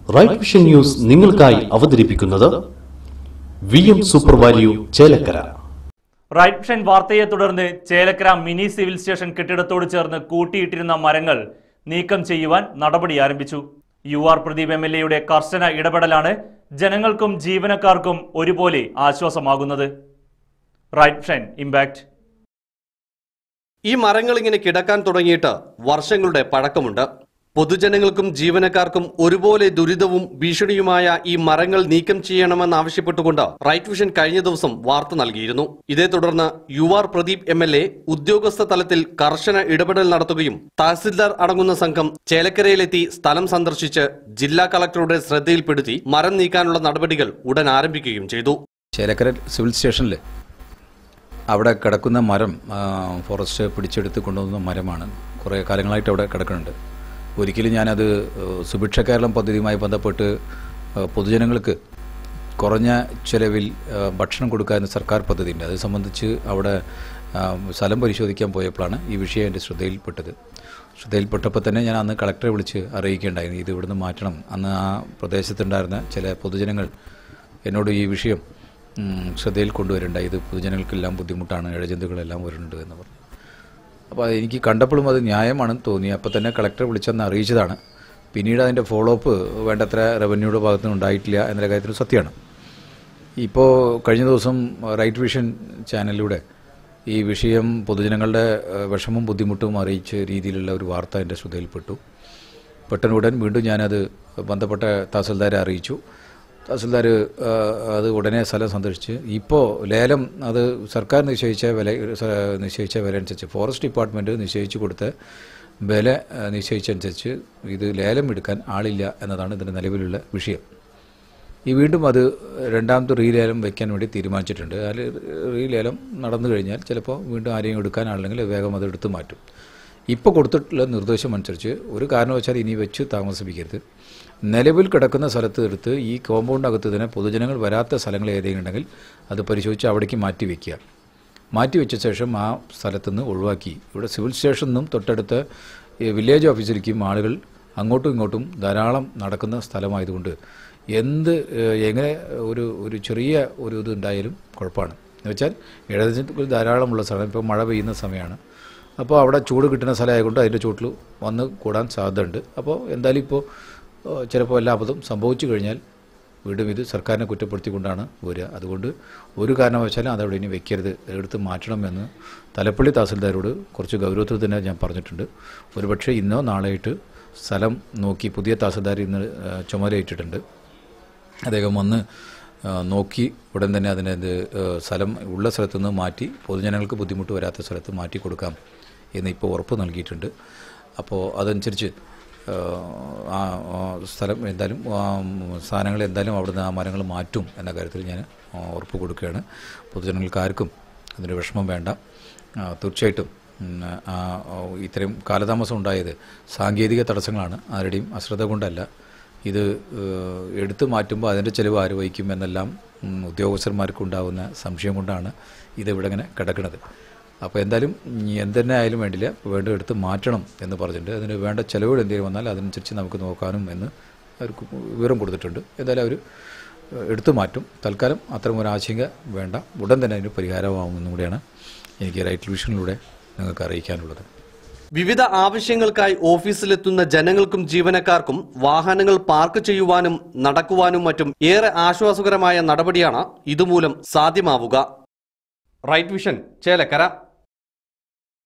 right vision news നിങ്ങൾക്കായി അവതരിപ്പിക്കുന്നത് V M super value Chelakkara right vision വാർത്തയെ തുടർന്ന് ചേലക്കര മിനി സിവിൽ സ്റ്റേഷൻ കെട്ടിടത്തോട് ചേർന്ന് കൂട്ടിയിട്ടിരുന്ന മരങ്ങൾ നീക്കം ചെയ്യുവാൻ നടപടി ആരംഭിച്ചു U R Pradeep M L എയുടെ കർശന ഇടപെടലാണ് ജനങ്ങൾക്കും ജീവനക്കാർക്കും ഒരുപോലെ ആശ്വാസമാകുന്നത് റൈറ്റ് വിഷൻ ഇമ്പാക്ട് ഈ മരങ്ങൾ ഇങ്ങനെ കിടക്കാൻ തുടങ്ങിയിട്ട് വർഷങ്ങളുടെ പഴക്കമുണ്ട് പൊതുജനങ്ങൾക്കും ജീവനക്കാർക്കും ഒരുപോലെ ദുരിതവും ഭീഷണിയുമായ ഈ മരങ്ങൾ നീക്കം ചെയ്യണമെന്നാവശ്യപ്പെട്ടുകൊണ്ട് റൈറ്റ് വിഷൻ കഴിഞ്ഞ ദിവസം വാർത്ത നൽകിയിരുന്നു ഇതേ തുടർന്ന് U R Pradeep M L A ഉദ്യോഗസ്ഥ തലത്തിൽ കർശന ഇടപെടൽ നടത്തുകയും തഹസിൽദാർ അടങ്ങുന്ന സംഘം ചേലക്കരയിലെത്തി സ്ഥലം സന്ദർശിച്ച് ജില്ലാ കളക്ടറുടെ ശ്രദ്ധയിൽപ്പെടുത്തി മരം നീക്കാനുള്ള നടപടികൾ ഉടൻ ആരംഭിക്കുകയും ചെയ്തു ചേലക്കര സിവിൽ സ്റ്റേഷനിൽ അവിടെ കിടക്കുന്ന മരം ആ, ഫോറസ്റ്റ് പിടിച്ചെടുത്ത് കൊണ്ടുവന്ന മരമാണ് കുറേ കാലങ്ങളായിട്ട് അവിടെ കിടക്കുന്നുണ്ട് ഒരിക്കലും ഞാനത് ഏഹ്, സുഭിക്ഷ കേരളം പദ്ധതിയുമായി ബന്ധപ്പെട്ട് ഏഹ്, പൊതുജനങ്ങൾക്ക് കുറഞ്ഞ ചിലവിൽ ഏഹ്, ഭക്ഷണം കൊടുക്കാൻ സർക്കാർ പദ്ധതിയുണ്ട് അത് സംബന്ധിച്ച് അവിടെ ആ, സ്ഥലം പരിശോധിക്കാൻ പോയപ്പോഴാണ് ഈ വിഷയം എൻ്റെ ശ്രദ്ധയിൽപ്പെട്ടത് ശ്രദ്ധയിൽപ്പെട്ടപ്പോൾ തന്നെ ഞാൻ അന്ന് കളക്ടറെ വിളിച്ച് അറിയിക്കേണ്ടായിരുന്നു ഇത് ഇവിടുന്ന് മാറ്റണം അന്ന് ആ പ്രദേശത്തുണ്ടായിരുന്ന ചില പൊതുജനങ്ങൾ എന്നോട് ഈ വിഷയം ഉം, ശ്രദ്ധയിൽ കൊണ്ടുവരേണ്ട ഇത് പൊതുജനങ്ങൾക്കെല്ലാം ബുദ്ധിമുട്ടാണ് ഇഴജന്തുക്കളെല്ലാം വരുന്നുണ്ട് എന്ന് പറഞ്ഞു അപ്പോൾ അത് എനിക്ക് കണ്ടപ്പോഴും അത് ന്യായമാണെന്ന് തോന്നി അപ്പോൾ തന്നെ കളക്ടറെ വിളിച്ചെന്ന് അറിയിച്ചതാണ് പിന്നീട് അതിൻ്റെ ഫോളോ അപ്പ് വേണ്ടത്ര റവന്യൂയുടെ ഭാഗത്തു നിന്ന് ഉണ്ടായിട്ടില്ല എന്നുള്ള കാര്യത്തിൽ സത്യമാണ് ഇപ്പോൾ കഴിഞ്ഞ ദിവസം റൈറ്റ് വിഷൻ ചാനലിലൂടെ ഈ വിഷയം പൊതുജനങ്ങളുടെ ഏഹ്, വിഷമവും ബുദ്ധിമുട്ടും അറിയിച്ച രീതിയിലുള്ള ഒരു വാർത്ത എൻ്റെ ശ്രദ്ധയിൽപ്പെട്ടു പെട്ടെന്നുടൻ വീണ്ടും ഞാനത് ബന്ധപ്പെട്ട തഹസിൽദാരെ അറിയിച്ചു തഹസിൽദാർ അത് ഉടനെ സ്ഥലം സന്ദർശിച്ച് ഇപ്പോൾ ലേലം അത് സർക്കാർ നിശ്ചയിച്ച വില സ- നിശ്ചയിച്ച വില അനുസരിച്ച് ഫോറസ്റ്റ് ഡിപ്പാർട്ട്മെൻറ്റ് നിശ്ചയിച്ചു കൊടുത്ത വില ആ, നിശ്ചയിച്ചനുസരിച്ച് ഇത് ലേലം എടുക്കാൻ ആളില്ല എന്നതാണ് ഇതിൻ്റെ നിലവിലുള്ള വിഷയം ഈ വീണ്ടും അത് രണ്ടാമത്തെ റീലേലം വയ്ക്കാൻ വേണ്ടി തീരുമാനിച്ചിട്ടുണ്ട് അതിൽ റീലേലം നടന്നു കഴിഞ്ഞാൽ ചിലപ്പോൾ വീണ്ടും ആരെയും എടുക്കാൻ ആളുണ്ടെങ്കിൽ വേഗം അത് എടുത്തു മാറ്റും ഇപ്പോൾ കൊടുത്തിട്ടുള്ള നിർദ്ദേശം അനുസരിച്ച് ഒരു കാരണവശാൽ ഇനി വെച്ച് താമസിപ്പിക്കരുത് നിലവിൽ കിടക്കുന്ന സ്ഥലത്ത് എടുത്ത് ഈ കോമ്പൗണ്ടിനകത്ത് തന്നെ പൊതുജനങ്ങൾ വരാത്ത സ്ഥലങ്ങൾ ഏതെങ്കിലും ഉണ്ടെങ്കിൽ അത് പരിശോധിച്ച് അവിടേക്ക് മാറ്റി വയ്ക്കുക മാറ്റി വെച്ച ശേഷം ആ സ്ഥലത്തുനിന്ന് ഒഴിവാക്കി ഇവിടെ സിവിൽ സ്റ്റേഷനിൽ നിന്നും തൊട്ടടുത്ത് ഈ വില്ലേജ് ഓഫീസിലേക്കും ആളുകൾ അങ്ങോട്ടും ഇങ്ങോട്ടും ധാരാളം നടക്കുന്ന സ്ഥലമായതുകൊണ്ട് എന്ത് ഏഹ്, എങ്ങനെ ഒരു ഒരു ചെറിയ ഒരു ഇത് ഉണ്ടായാലും കുഴപ്പമാണ് എന്ന് വെച്ചാൽ ഇടതുചിന്തകൾ ധാരാളമുള്ള സ്ഥലം ഇപ്പോൾ മഴ പെയ്യുന്ന സമയമാണ് അപ്പോൾ അവിടെ ചൂട് കിട്ടുന്ന സ്ഥലമായതുകൊണ്ട് അതിൻ്റെ ചൂട്ടിൽ വന്ന് കൂടാൻ സാധ്യതയുണ്ട് അപ്പോൾ എന്തായാലും ഇപ്പോൾ ഏഹ്, ചിലപ്പോൾ എല്ലാ അബദ്ധം സംഭവിച്ചു കഴിഞ്ഞാൽ വീണ്ടും ഇത് സർക്കാരിനെ കുറ്റപ്പെടുത്തിക്കൊണ്ടാണ് വരിക അതുകൊണ്ട് ഒരു കാരണവശാലും അതവിടെ ഇനി വെക്കരുത് എടുത്ത് മാറ്റണമെന്ന് തലപ്പള്ളി തഹസിൽദാരോട് കുറച്ച് ഗൗരവത്തിൽ തന്നെ ഞാൻ പറഞ്ഞിട്ടുണ്ട് ഒരുപക്ഷെ ഇന്നോ നാളെയായിട്ട് സ്ഥലം നോക്കി പുതിയ തഹസിൽദാർ ഇന്ന് ആ, ചുമതലയേറ്റിട്ടുണ്ട് അദ്ദേഹം വന്ന് ആ, നോക്കി ഉടൻ തന്നെ അതിനെ ഇത് ആ, സ്ഥലം ഉള്ള സ്ഥലത്തുനിന്ന് മാറ്റി പൊതുജനങ്ങൾക്ക് ബുദ്ധിമുട്ട് വരാത്ത സ്ഥലത്ത് മാറ്റി കൊടുക്കാം എന്ന് ഇപ്പോൾ ഉറപ്പ് നൽകിയിട്ടുണ്ട് അപ്പോൾ അതനുസരിച്ച് ആ, ആ ആ സ്ഥലം എന്തായാലും ആ, സാധനങ്ങൾ എന്തായാലും അവിടുന്ന് ആ മരങ്ങൾ മാറ്റും എന്ന കാര്യത്തിൽ ഞാൻ ആ, ഉറപ്പ് കൊടുക്കുകയാണ് പൊതുജനങ്ങൾക്ക് ആർക്കും അതിന് വിഷമം വേണ്ട ആ, തീർച്ചയായിട്ടും ഉം, ആ, ആ, ഇത്രയും കാലതാമസം ഉണ്ടായത് സാങ്കേതിക തടസ്സങ്ങളാണ് ആരുടെയും അശ്രദ്ധ കൊണ്ടല്ല ഇത് ഏഹ്, എടുത്തു മാറ്റുമ്പോൾ അതിൻ്റെ ചിലവ് ആര് വഹിക്കും എന്നെല്ലാം ഉം, ഉദ്യോഗസ്ഥന്മാർക്കുണ്ടാവുന്ന സംശയം കൊണ്ടാണ് ഇത് ഇവിടെ ഇങ്ങനെ കിടക്കുന്നത് അപ്പോൾ എന്തായാലും ഇനി എന്തെന്നെ ആയാലും വേണ്ടില്ല വേണ്ട എടുത്ത് മാറ്റണം എന്ന് പറഞ്ഞിട്ടുണ്ട് അതിന് വേണ്ട ചിലവുകൾ എന്തെങ്കിലും വന്നാൽ അതനുസരിച്ച് നമുക്ക് നോക്കാനും എന്ന് അവർക്ക് വിവരം കൊടുത്തിട്ടുണ്ട് എന്തായാലും അവർ എടുത്തു മാറ്റും തൽക്കാലം അത്തരം ഒരു ആശങ്ക വേണ്ട ഉടൻ തന്നെ അതിന് പരിഹാരമാവുമെന്നും കൂടിയാണ് എനിക്ക് റൈറ്റ് വിഷനിലൂടെ നിങ്ങൾക്ക് അറിയിക്കാനുള്ളത് വിവിധ ആവശ്യങ്ങൾക്കായി ഓഫീസിലെത്തുന്ന ജനങ്ങൾക്കും ജീവനക്കാർക്കും വാഹനങ്ങൾ പാർക്ക് ചെയ്യുവാനും നടക്കുവാനും മറ്റും ഏറെ ആശ്വാസകരമായ നടപടിയാണ് ഇതുമൂലം സാധ്യമാവുക റൈറ്റ് വിഷൻ ചേലക്കര